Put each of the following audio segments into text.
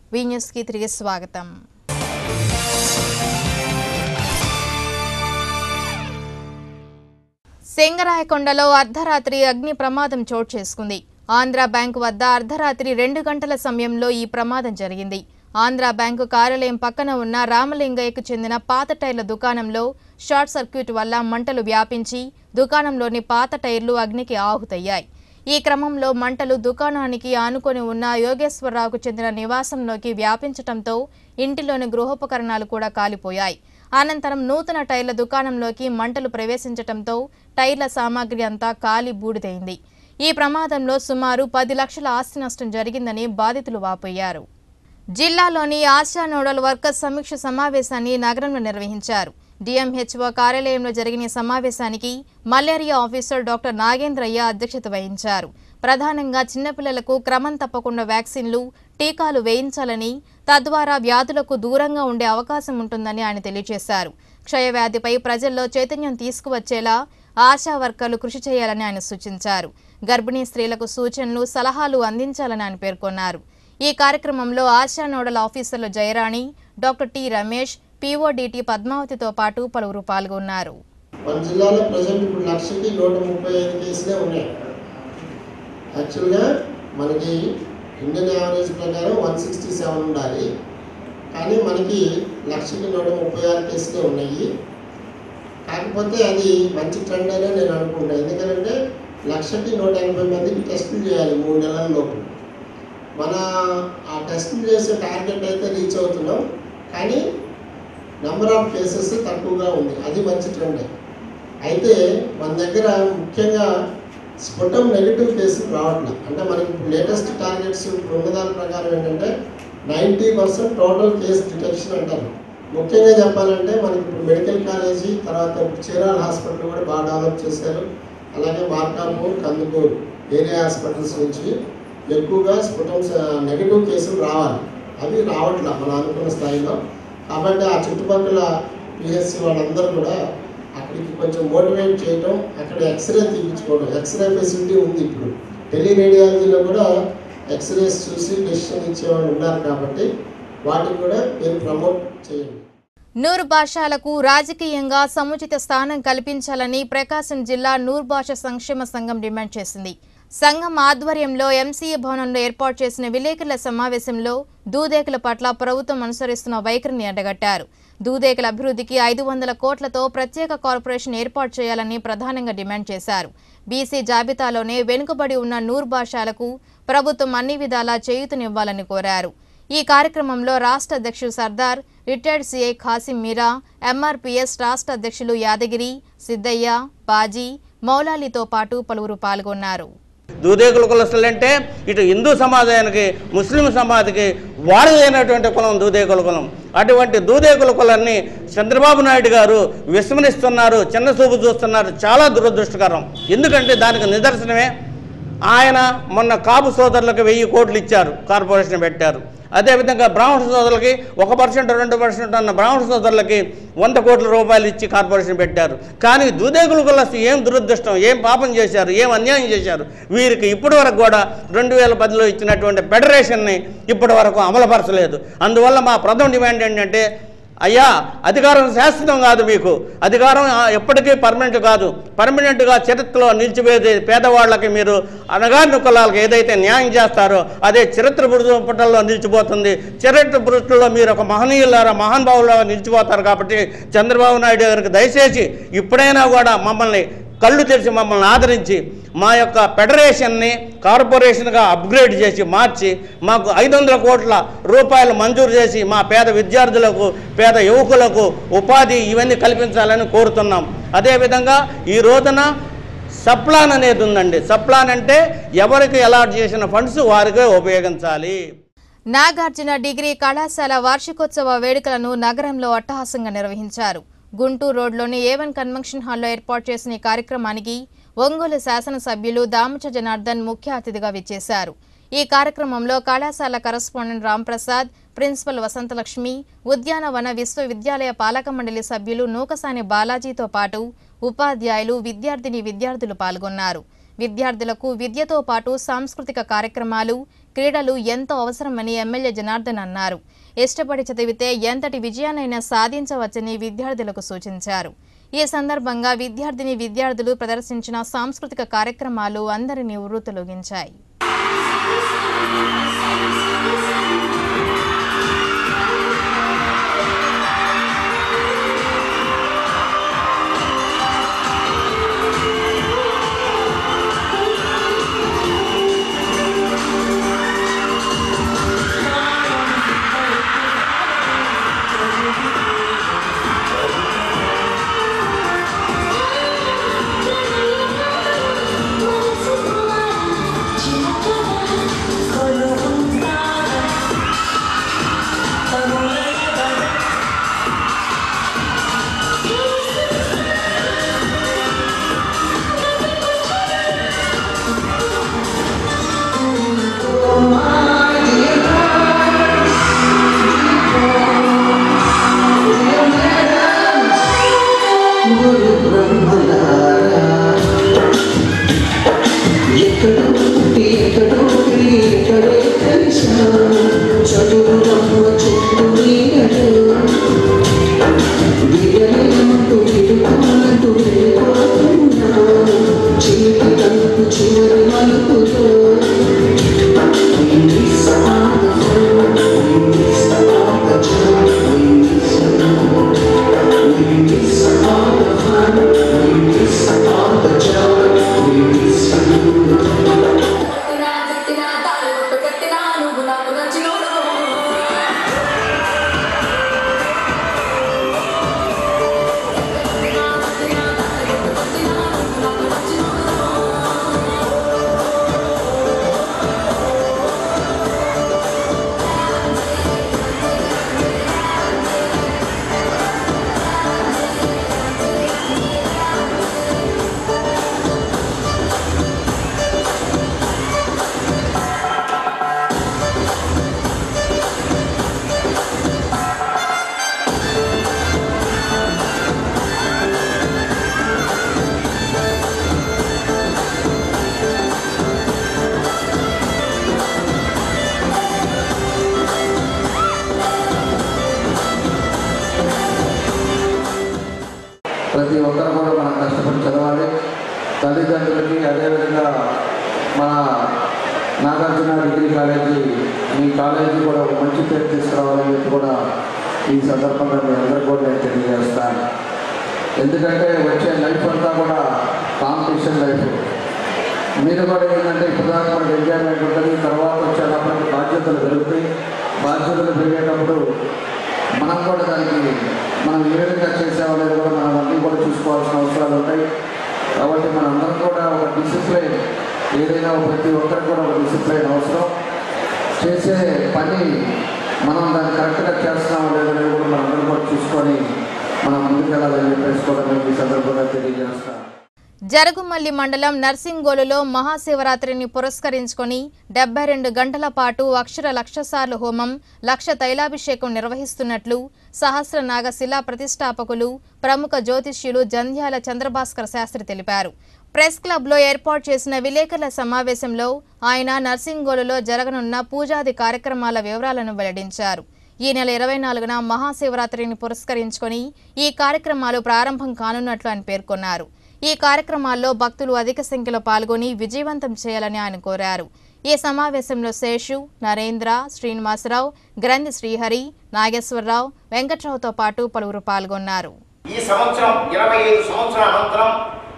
వి న్యూస్కి తిరిగి స్వాగతం సింగరాయకొండలో అర్ధరాత్రి అగ్ని ప్రమాదం చోటు చేసుకుంది ఆంధ్ర బ్యాంకు వద్ద అర్ధరాత్రి రెండు గంటల సమయంలో ఈ ప్రమాదం జరిగింది ఆంధ్ర బ్యాంకు కార్యాలయం పక్కన ఉన్న రామలింగయ్యకు చెందిన పాత టైర్ల దుకాణంలో షార్ట్ సర్క్యూట్ వల్ల మంటలు వ్యాపించి దుకాణంలోని పాత టైర్లు అగ్నికి ఆహుతయ్యాయి ఈ క్రమంలో మంటలు దుకాణానికి ఆనుకొని ఉన్న యోగేశ్వరరావుకు చెందిన నివాసంలోకి వ్యాపించటంతో ఇంటిలోని గృహోపకరణాలు కూడా కాలిపోయాయి అనంతరం నూతన టైర్ల దుకాణంలోకి మంటలు ప్రవేశించటంతో టైర్ల సామాగ్రి అంతా కాలి బూడిదైంది ఈ ప్రమాదంలో సుమారు పది లక్షల ఆస్తి నష్టం జరిగిందని బాధితులు వాపోయారు జిల్లాలోని ఆశా నోడల్ వర్కర్స్ సమీక్ష సమావేశాన్ని నగరంలో నిర్వహించారు డిఎంహెచ్ఓ కార్యాలయంలో జరిగిన ఈ సమావేశానికి మలేరియా ఆఫీసర్ డాక్టర్ నాగేంద్రయ్య అధ్యక్షత వహించారు ప్రధానంగా చిన్నపిల్లలకు క్రమం తప్పకుండా వ్యాక్సిన్లు టీకాలు వేయించాలని తద్వారా వ్యాధులకు దూరంగా ఉండే అవకాశం ఉంటుందని ఆయన తెలియజేశారు క్షయవ్యాధిపై ప్రజల్లో చైతన్యం తీసుకువచ్చేలా ఆశా వర్కర్లు కృషి చేయాలని ఆయన సూచించారు గర్భిణీ స్త్రీలకు సూచనలు సలహాలు అందించాలని ఆయన పేర్కొన్నారు ఈ కార్యక్రమంలో ఆశా నోడల్ ఆఫీసర్లు Jayarani doctor T Ramesh PODT పద్మావతితో పాటు పలువురు పాల్గొన్నారు మన జిల్లాలో ప్రజెంట్ ఇప్పుడు లక్షకి నూట ముప్పై ఐదు కేసులే ఉన్నాయి యాక్చువల్గా మనకి ఇండియన్ యావరేజ్ ప్రకారం వన్ సిక్స్టీ సెవెన్ ఉండాలి కానీ మనకి లక్షకి నూట ముప్పై ఆరు కేసులే ఉన్నాయి కాకపోతే అది మంచి ట్రెండ్ అనే నేను అనుకుంటాను ఎందుకంటే లక్షకి నూట ఎనభై మందికి టెస్టులు చేయాలి మూడు నెలల లోపు మన ఆ టెస్టులు చేసే టార్గెట్ అయితే రీచ్ అవుతున్నాం కానీ నెంబర్ ఆఫ్ కేసెస్ తక్కువగా ఉంది అది మంచి ట్రెండ్ అయితే మన దగ్గర ముఖ్యంగా స్ఫుటం నెగిటివ్ కేసులు రావట్లేదు అంటే మనకి ఇప్పుడు లేటెస్ట్ టార్గెట్స్ ఇప్పుడు ఉన్న దాని ప్రకారం ఏంటంటే ninety percent total case detection అంటారు ముఖ్యంగా చెప్పాలంటే మనకి ఇప్పుడు మెడికల్ కాలేజీ తర్వాత ఇప్పుడు చీరాల హాస్పిటల్ కూడా బాగా డెవలప్ చేశారు అలాగే మార్కాపూర్ కందుకూరు ఏరియా హాస్పిటల్స్ నుంచి ఎక్కువగా స్ఫుటం నెగిటివ్ కేసులు రావాలి అవి రావట్లే మనం అనుకున్న స్థాయిలో కాబట్టి ఆ చుట్టుపక్కల పిహెచ్సి వాళ్ళందరూ కూడా అక్కడికి కొంచెం మోటివేట్ చేయటం అక్కడ ఎక్స్రే తీపించుకోవడం ఎక్స్రే ఫెసిలిటీ ఉంది ఇప్పుడు టెలిరేడియాలజీలో కూడా ఎక్స్రేస్ చూసి డెసిషన్ ఇచ్చేవాళ్ళు ఉన్నారు కాబట్టి వాటికి కూడా మీరు ప్రమోట్ చేయండి నూరు భాషలకు రాజకీయంగా సముచిత స్థానం కల్పించాలని ప్రకాశం జిల్లా నూరు భాష సంక్షేమ సంఘం డిమాండ్ చేసింది సంఘం ఆధ్వర్యంలో ఎంసీఏ భవనంలో ఏర్పాటు చేసిన విలేకరుల సమావేశంలో దూదేకుల పట్ల ప్రభుత్వం అనుసరిస్తున్న వైఖరిని ఎండగట్టారు దూదేకుల అభివృద్ధికి ఐదు వందల కోట్లతో ప్రత్యేక కార్పొరేషన్ ఏర్పాటు చేయాలని ప్రధానంగా డిమాండ్ చేశారు బీసీ జాబితాలోనే వెనుకబడి ఉన్న నూరు భాషలకు ప్రభుత్వం అన్ని విధాలా చేయూతనివ్వాలని కోరారు ఈ కార్యక్రమంలో రాష్ట్ర అధ్యక్షుడు Sardar retired CI Khasim Meera MRPS రాష్ట్ర అధ్యక్షులు యాదగిరి సిద్దయ్య బాజీ మౌలాలితో పాటు పలువురు పాల్గొన్నారు దూదేకుల కులస్తులు అంటే ఇటు హిందూ సమాజానికి ముస్లిం సమాజానికి వారదైనటువంటి కులం దూదేకుల కులం అటువంటి దూదేకుల కులాన్ని చంద్రబాబు నాయుడు గారు విస్మరిస్తున్నారు చిన్న చూపు చూస్తున్నారు చాలా దురదృష్టకరం ఎందుకంటే దానికి నిదర్శనమే ఆయన మొన్న కాపు సోదరులకు వెయ్యి కోట్లు ఇచ్చారు కార్పొరేషన్ పెట్టారు అదేవిధంగా బ్రాహ్మణ సోదరులకి ఒక పర్సెంట్ రెండు పర్సెంట్ అన్న బ్రాహ్మణ సోదరులకి వంద కోట్ల రూపాయలు ఇచ్చి కార్పొరేషన్ పెట్టారు కానీ దుదేకుల కులస్తు ఏం దురదృష్టం ఏం పాపం చేశారు ఏం అన్యాయం చేశారు వీరికి ఇప్పటి వరకు కూడా రెండు వేల పదిలో ఇచ్చినటువంటి ఫెడరేషన్ని ఇప్పటి వరకు అమలుపరచలేదు అందువల్ల మా ప్రథమ డిమాండ్ ఏంటంటే అయ్యా అధికారం శాశ్వతం కాదు మీకు అధికారం ఆ, ఎప్పటికీ పర్మనెంట్ కాదు పర్మనెంట్గా చరిత్రలో నిలిచిపోయేది పేదవాళ్ళకి మీరు అనగారిన కులాలకు ఏదైతే న్యాయం చేస్తారో అదే చరిత్ర పుటల్లో నిలిచిపోతుంది చరిత్ర పురుషుల్లో మీరు ఒక మహనీయులారా మహానుభావులాగా నిలిచిపోతారు కాబట్టి చంద్రబాబు నాయుడు గారికి దయచేసి ఇప్పుడైనా కూడా మమ్మల్ని కళ్ళు తెరిచి మమ్మల్ని ఆదరించి మా యొక్క ఫెడరేషన్ని కార్పొరేషన్గా అప్గ్రేడ్ చేసి మార్చి మాకు ఐదు వందల కోట్ల రూపాయలు మంజూరు చేసి మా పేద విద్యార్థులకు పేద యువకులకు ఉపాధి ఇవన్నీ కల్పించాలని కోరుతున్నాం అదేవిధంగా ఈ రోజున సప్లాన్ అనేది ఉందండి సప్లాన్ అంటే ఎవరికి అలాట్ చేసిన ఫండ్స్ వారికే ఉపయోగించాలి నాగార్జున డిగ్రీ కళాశాల వార్షికోత్సవ వేడుకలను నగరంలో అట్టహాసంగా నిర్వహించారు గుంటూరు రోడ్లోని ఏవన్ కన్వెన్షన్ హాల్లో ఏర్పాటు చేసిన ఈ కార్యక్రమానికి ఒంగోలు శాసనసభ్యులు దామచ జనార్దన్ ముఖ్య అతిథిగా విచ్చేశారు ఈ కార్యక్రమంలో కళాశాల కరస్పాండెంట్ రాంప్రసాద్ ప్రిన్సిపల్ వసంతలక్ష్మి ఉద్యానవన విశ్వవిద్యాలయ పాలక మండలి సభ్యులు నూకసాని బాలాజీతో పాటు ఉపాధ్యాయులు విద్యార్థిని విద్యార్థులు పాల్గొన్నారు విద్యార్థులకు విద్యతో పాటు సాంస్కృతిక కార్యక్రమాలు క్రీడలు ఎంతో అవసరమని ఎమ్మెల్యే జనార్దన్ అన్నారు ఇష్టపడి చదివితే ఎంతటి విజయాన్నైనా సాధించవచ్చని విద్యార్థులకు సూచించారు ఈ సందర్భంగా విద్యార్థిని విద్యార్థులు ప్రదర్శించిన సాంస్కృతిక కార్యక్రమాలు అందరినీ ఉర్రూతలొగించాయి గురు బ్రహ్మలారా ఎక్కడో పుట్టి ఎక్కడో తిరిగి ఎక్కడే కలిసా చదువు రమ్మ చుట్టూ నీడడు విడలేమంటూ విడుకోమంటూ వెళ్ళిపోతున్నా చీటి తలుపు చివరి మలుపులో We miss all the fun, we miss all the joy, we miss We miss all the fun, we miss all the joy, we miss you. కట్టినా తిట్టినా తాళి బొట్టు కట్టినా నువ్వు నాకు నచ్చినోడు ప్రతి ఒక్కరు కూడా మనం కష్టపడి చదవాలి తల్లిదండ్రులకి అదేవిధంగా మన నాగార్జున డిగ్రీ కాలేజీ మీ కాలేజీ కూడా ఒక మంచి పేరు తీసుకురావాలని చెప్పి కూడా ఈ సందర్భంగా మీ అందరికీ కూడా నేను తెలియజేస్తాను ఎందుకంటే వచ్చే లైఫ్ అంతా కూడా కాంపిటీషన్ లైఫ్ మీరు కూడా ఏంటంటే ఇప్పుడు దాకా మనకి ఎంజాయ్మెంట్ ఉంటుంది తర్వాత వచ్చేటప్పటికి బాధ్యతలు పెరుగుతాయి బాధ్యతలు పెరిగేటప్పుడు మనం కూడా దానికి మనం ఏ విధంగా చేసేవాళ్ళని కూడా మనం అన్నీ కూడా చూసుకోవాల్సిన అవసరాలు ఉంటాయి కాబట్టి మనందరం కూడా ఒక డిసిప్లైన్ ఏదైనా ఒక ప్రతి ఒక్కరికి కూడా ఒక డిసిప్లైన్ అవసరం చేసే పని మనం దాన్ని కరెక్ట్గా చేస్తున్నామో లేదనేది కూడా మనందరం కూడా చూసుకొని మనం ముందుకెళ్ళాలని చెప్పేసి కూడా మేము ఈ సందర్భంగా తెలియజేస్తాం జరుగుమల్లి మండలం నర్సింగోలులో మహాశివరాత్రిని పురస్కరించుకొని డెబ్బై రెండు గంటల పాటు అక్షర లక్ష సార్లు హోమం లక్ష తైలాభిషేకం నిర్వహిస్తున్నట్లు సహస్రనాగ శిలా ప్రతిష్టాపకులు ప్రముఖ జ్యోతిష్యులు జంధ్యాల చంద్రభాస్కర్ శాస్త్రి తెలిపారు ప్రెస్ క్లబ్లో ఏర్పాటు చేసిన విలేకరుల సమావేశంలో ఆయన నర్సింగోలులో జరగనున్న పూజాది కార్యక్రమాల వివరాలను వెల్లడించారు ఈ నెల ఇరవై నాలుగున మహాశివరాత్రిని పురస్కరించుకొని ఈ కార్యక్రమాలు ప్రారంభం కానున్నట్లు ఆయన పేర్కొన్నారు ఈ కార్యక్రమాల్లో భక్తులు అధిక సంఖ్యలో పాల్గొని విజయవంతం చేయాలని ఆయన కోరారు ఈ సమావేశంలో శేషు నరేంద్ర శ్రీనివాసరావు గ్రంథి శ్రీహరి నాగేశ్వరరావు వెంకట్రావుతో పాటు పలువురు పాల్గొన్నారు ఈ సంవత్సరం ఇరవై ఐదు సంవత్సరాల అనంతరం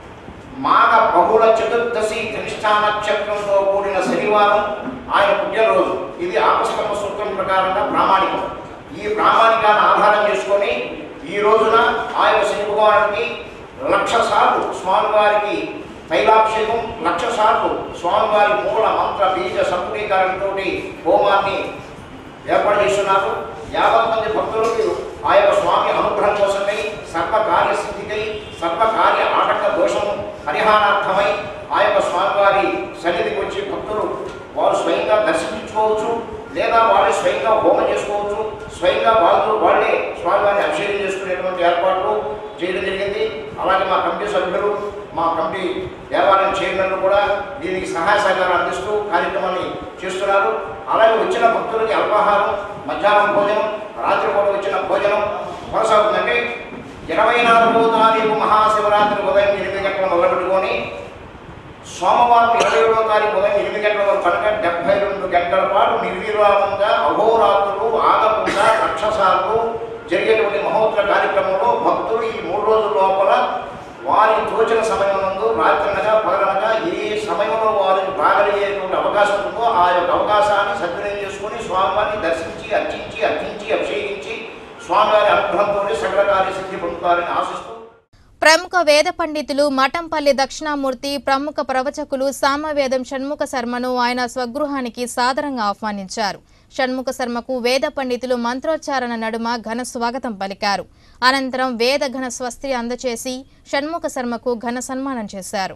మాఘ బహుళ చతుర్దశి ధనిష్టా నక్షత్రంతో కూడిన శనివారం ఆయన పుట్టినరోజు ఇది ఆపస్కర్మ సూత్రం ప్రకారంగా ప్రామాణికం ఈ ప్రామాణికాన్ని ఆధారం చేసుకొని ఈ రోజున ఆ యొక్క శని భగవానుడికి లక్ష సార్లు స్వామివారికి తైలాభిషేకం లక్ష సార్లు స్వామివారి మూల మంత్ర బీజ సంపుటీకరణతో హోమాన్ని ఏర్పాటు చేస్తున్నారు యావత్ మంది భక్తులకు ఆ యొక్క స్వామి అనుగ్రహం కోసమై సర్వకార్య సిద్ధికై సర్వకార్య ఆటంక దోషం పరిహారార్థమై ఆ యొక్క స్వామివారి సన్నిధికి వచ్చి భక్తులు వారు స్వయంగా దర్శించుకోవచ్చు లేదా వాళ్ళే స్వయంగా హోమం చేసుకోవచ్చు స్వయంగా వాళ్ళు వాళ్ళే స్వామివారిని అభిషేకం చేసుకునేటువంటి ఏర్పాట్లు చేయడం జరిగింది అలాగే మా కమిటీ సభ్యులు మా కమిటీ దేవాలయం చైర్మన్లు కూడా దీనికి సహాయ సహకారం అందిస్తూ కార్యక్రమాన్ని చేస్తున్నారు అలాగే వచ్చిన భక్తులకి అల్పాహారం మధ్యాహ్నం భోజనం రాత్రిపూట వచ్చిన భోజనం కొనసాగుతుందంటే ఇరవై నాలుగో తారీఖు మహాశివరాత్రి ఉదయం ఎనిమిది గంటల మొదలుపెట్టుకొని సోమవారం ఇరవై ఏడవ తారీఖు ఉదయం ఎనిమిది గంటల వరకు కనుక డెబ్బై రెండు గంటల పాటు నిర్విరామంగా అహోరాత్రులు ఆగకుండా రక్షసాలు జరిగేటువంటి మహోత్తర కార్యక్రమంలో భక్తులు ఈ మూడు రోజుల లోపల వారి తోచిన సమయం నందు రాత్రనగా పగలనగా ఏ సమయంలో వారికి బాగలిగేటువంటి అవకాశం ఉందో ఆ యొక్క అవకాశాన్ని సద్వినియోగం చేసుకొని స్వామివారిని దర్శించి అర్చించి అర్చించి అభిషేకించి స్వామివారి అనుగ్రహంతో సకల కార్యసిద్ధి పొందుతారని ఆశిస్తూ ప్రముఖ వేద పండితులు మఠంపల్లి దక్షిణామూర్తి ప్రముఖ ప్రవచకులు సామవేదం షణ్ముఖ శర్మను ఆయన స్వగృహానికి సాదరంగా ఆహ్వానించారు షణ్ముఖ శర్మకు వేద పండితులు మంత్రోచ్చారణ నడుమ ఘన స్వాగతం పలికారు అనంతరం వేద ఘన స్వస్తి అందచేసి షణ్ముఖ శర్మకు ఘన సన్మానం చేశారు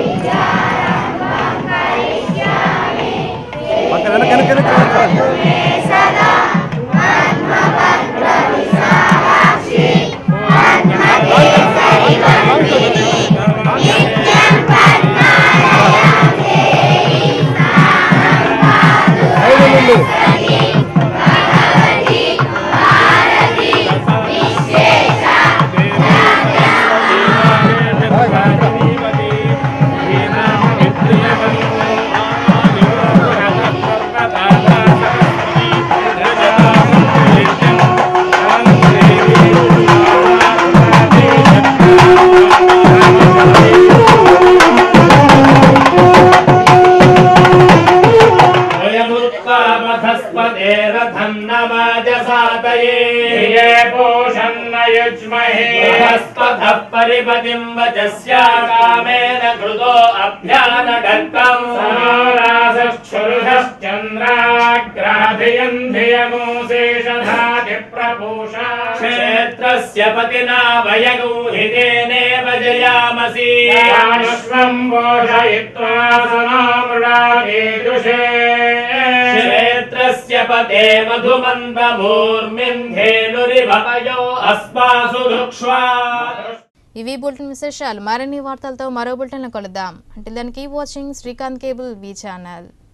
परिपतिं वचस्या कामेन कृतो अभ्यानडक्तम् समारासक्षुरुषश्चन्द्राग्राधियम् धियमोशेषधातिप्रपूषा क्षेत्रस्य पतिना वयगूहितेनेव जयामसि विश्वम् पोषयित्वा समामृडामीदृशे क्षेत्रस्य पते मधुमन्वमूर्मिन्धेनुरिभवयो अस्मासु దుక్ష్వా ఇవి బులెటిన్ విశేషాలు మరిన్ని వార్తలతో మరో బులెటిన్లో కలుద్దాం అంటే దానికి watching Srikanth cable V channel